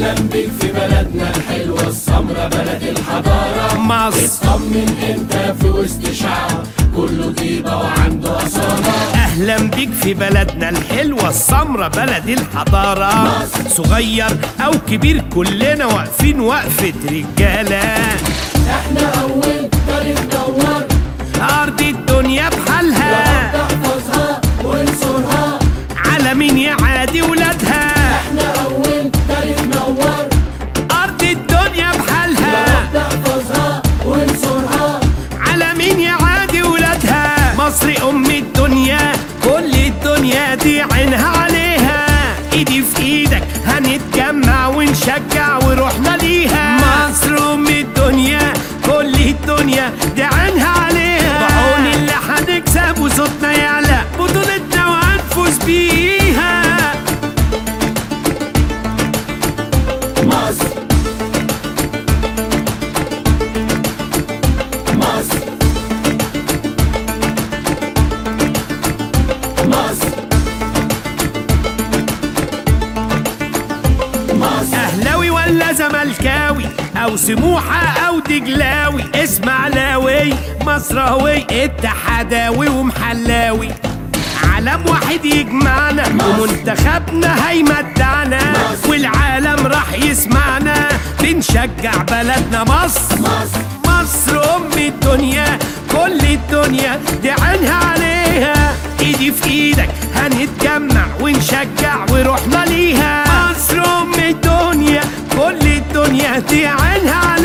اهلا بيك في بلدنا الحلوة السمرة بلد الحضارة مصر اطمن انت في وسط شعب كله طيبة وعنده أصالة اهلا بيك في بلدنا الحلوة السمرة بلد الحضارة صغير او كبير كلنا واقفين وقفة رجالة احنا أول تاريخ نور ارض الدنيا بحالها تحفظها وانصرها على مين يعادي ولادها احنا أول تاريخ نور ارض الدنيا بحالها تحفظها وانصرها على مين يعادي ولادها مصر ام الدنيا كل الدنيا دي عينها عليها ايدي في ايدك هنتجمع ونشجع وروحنا ليها مصر ام الدنيا كل الدنيا دي عينها عليها بعون اللي هنكسب وصوتنا يعلى بطولتنا وهنفوز بيها مصر مصر مصر مصر اهلاوي ولا زملكاوي او سموحه او دجلاوي اسماعيلاوي مصراوي اتحداوي ومحلاوي علم واحد يجمعنا ومنتخبنا هيمتعنا والعالم راح يسمعنا بنشجع بلدنا مصر مصر مصر ام الدنيا كل الدنيا دي عينها عليها ايدي في ايدك هنتجمع ونشجع وروحنا ليها مصر ام الدنيا كل الدنيا دي عينها